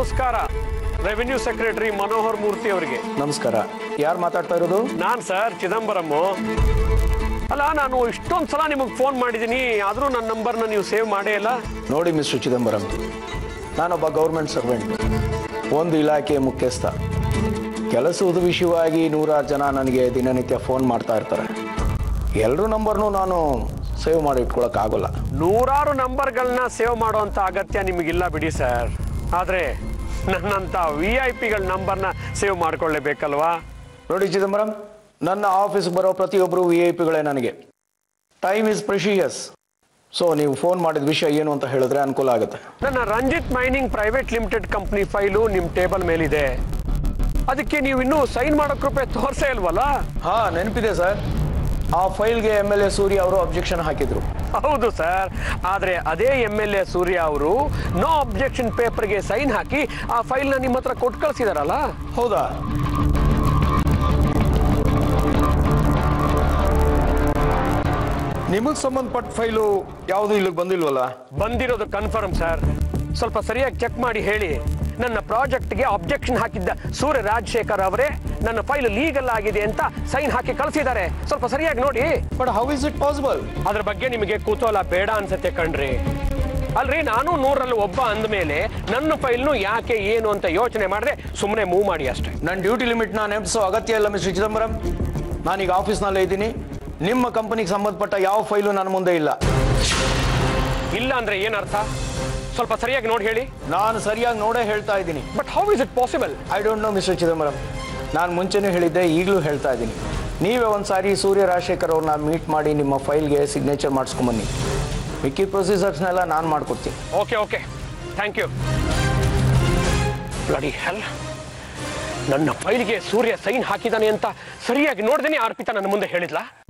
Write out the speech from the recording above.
ನಮಸ್ಕಾರ revenue secretary Manohar ಮೂರ್ತಿ ಅವರಿಗೆ ನಮಸ್ಕಾರ ಯಾರು ಮಾತಾಡ್ತಾ ಇರೋದು ನಾನ್ ಸರ್ ಚಿದಂಬರಂ ಅಲ್ಲ ನಾನು ಇಷ್ಟೊಂದು ಸಲ ನಿಮಗೆ ಫೋನ್ ಮಾಡಿದ್ದೀನಿ ಆದರೂ ನನ್ನ ನಂಬರ್ನ ನೀವು ಸೇವ್ ಮಾಡೇ ಇಲ್ಲ ನೋಡಿ ಮಿಸ್ಟರ್ ಚಿದಂಬರಂ ನಾನೊಬ್ಬ ಗೌರ್ಮೆಂಟ್ ಸರ್ವೆಂಟ್ ಒಂದು ಇಲಾಖೆ ಮುಖ್ಯಸ್ಥ ಕೆಲಸದ ವಿಷಯವಾಗಿ ನೂರಾರು ಜನ ನನಗೆ ದಿನನಿತ್ಯ ಫೋನ್ ಮಾಡ್ತಾ ಇರ್ತಾರೆ ಎಲ್ಲರೂ ನಂಬರ್ನು ನಾನು ಸೇವ್ ಮಾಡಿ ಇಟ್ಕೊಳಕ್ಕಾಗಲ್ಲ ನೂರಾರು ನಂಬರ್ಗಳನ್ನ ಸೇವ್ ಮಾಡುವಂಥ ಅಗತ್ಯ ನಿಮಗಿಲ್ಲ ಬಿಡಿ ಸರ್ ಆದರೆ ನನ್ನಂಥ ವಿ ಐ ಪಿಗಳ ನಂಬರ್ನ ಸೇವ್ ಮಾಡ್ಕೊಳ್ಳೇಬೇಕಲ್ವಾ ನೋಡಿ ಚಿದಂಬರಂ ನನ್ನ ಆಫೀಸ್ಗೆ ಬರೋ ಪ್ರತಿಯೊಬ್ಬರು ವಿ ಐ ಪಿಗಳೇ ನನಗೆ ಟೈಮ್ ಇಸ್ ಪ್ರೆಷಿಯಸ್ ಸೊ ನೀವು ಫೋನ್ ಮಾಡಿದ ವಿಷಯ ಏನು ಅಂತ ಹೇಳಿದ್ರೆ ಅನುಕೂಲ ಆಗುತ್ತೆ ನನ್ನ Ranjith Mining Private Limited company file ನಿಮ್ಮ ಟೇಬಲ್ ಮೇಲಿದೆ ಅದಕ್ಕೆ ನೀವು ಇನ್ನೂ ಸೈನ್ ಮಾಡೋ ಕೃಪೆ ತೋರಿಸೇ ಇಲ್ವಲ್ಲ ಹಾ ನೆನಪಿದೆ ಸರ್ ಆ ಫೈಲ್ಗೆ ಎಮ್ ಎಲ್ ಎ ಸೂರ್ಯ ಅವರು ಅಬ್ಜೆಕ್ಷನ್ ಹಾಕಿದ್ರು ಹೌದು ಸರ್ ಆದರೆ ಅದೇ ಎಮ್ ಎಲ್ ಎ ಸೂರ್ಯ ಅವರು ನೋ ಅಬ್ಜೆಕ್ಷನ್ ಪೇಪರ್ಗೆ ಸೈನ್ ಹಾಕಿ ಆ ಫೈಲ್ನ ನಿಮ್ಮ ಹತ್ರ ಕೊಟ್ಟು ಕಳಿಸಿದಾರಲ್ಲ ಹೌದಾ ನಿಮಗೆ ಸಂಬಂಧಪಟ್ಟ ಫೈಲು ಯಾವುದು ಇಲ್ಲಿಗೆ ಬಂದಿಲ್ವಲ್ಲ ಬಂದಿರೋದು ಕನ್ಫರ್ಮ್ ಸರ್ ಸ್ವಲ್ಪ ಸರಿಯಾಗಿ ಚೆಕ್ ಮಾಡಿ ಹೇಳಿ ನನ್ನ ಪ್ರಾಜೆಕ್ಟ್ಗೆ ಅಬ್ಜೆಕ್ಷನ್ ಹಾಕಿದ್ದ ಸೂರ್ಯ ರಾಜಶೇಖರ್ ಅವರೇ ನನ್ನ ಫೈಲ್ ಲೀಗಲ್ ಆಗಿದೆ ಅಂತ ಸೈನ್ ಹಾಕಿ ಕಳಿಸಿದ್ದಾರೆ ಸ್ವಲ್ಪ ಸರಿಯಾಗಿ ನೋಡಿ but how is it possible ಅದ್ರ ಬಗ್ಗೆ ನಿಮಗೆ ಕುತೂಹಲ ಬೇಡ ಅನ್ಸತ್ತೆ ಕಣ್ರಿ ಅಲ್ರಿ ನಾನು ನೂರಲ್ಲಿ ಒಬ್ಬ ಅಂದಮೇಲೆ ನನ್ನ ಫೈಲ್ನು ಯಾಕೆ ಏನು ಅಂತ ಯೋಚನೆ ಮಾಡಿದ್ರೆ ಸುಮ್ಮನೆ ಮೂವ್ ಮಾಡಿ ಅಷ್ಟೇ ನನ್ನ ಡ್ಯೂಟಿ ಲಿಮಿಟ್ನ ನೆನಪಿಸೋ ಅಗತ್ಯ ಇಲ್ಲ ಮಿಸ್ಟರ್ ಚಿದಂಬರಂ ನಾನೀಗ ಆಫೀಸ್ನಲ್ಲೇ ಇದ್ದೀನಿ ನಿಮ್ಮ ಕಂಪನಿಗೆ ಸಂಬಂಧಪಟ್ಟ ಯಾವ ಫೈಲು ನನ್ನ ಮುಂದೆ ಇಲ್ಲ ಇಲ್ಲ ಅಂದ್ರೆ ಏನರ್ಥ ಸ್ವಲ್ಪ ಸರಿಯಾಗಿ ನೋಡಿ ಹೇಳಿ ನಾನು ಸರಿಯಾಗಿ ನೋಡೇ ಹೇಳ್ತಾ ಇದ್ದೀನಿ but how is it possible I don't know mister Chidambaram ನಾನು ಮುಂಚೆನೂ ಹೇಳಿದ್ದೆ ಈಗಲೂ ಹೇಳ್ತಾ ಇದ್ದೀನಿ ನೀವೇ ಒಂದು ಸಾರಿ ಸೂರ್ಯ ರಾಜಶೇಖರ್ ಅವ್ರನ್ನ ಮೀಟ್ ಮಾಡಿ ನಿಮ್ಮ ಫೈಲ್ಗೆ ಸಿಗ್ನೇಚರ್ ಮಾಡಿಸ್ಕೊಂಬನ್ನಿ ಮಿಕ್ಕಿ ಪ್ರೊಸೀಜರ್ಸ್ನೆಲ್ಲ ನಾನು ಮಾಡ್ಕೊಡ್ತೀನಿ okay okay thank you bloody hell ನನ್ನ ಫೈಲ್ಗೆ ಸೂರ್ಯ ಸೈನ್ ಹಾಕಿದಾನೆ ಅಂತ ಸರಿಯಾಗಿ ನೋಡ್ದೇನೆ ಅರ್ಪಿತಾ ನನ್ನ ಮುಂದೆ ಹೇಳಿದ್ಲಾ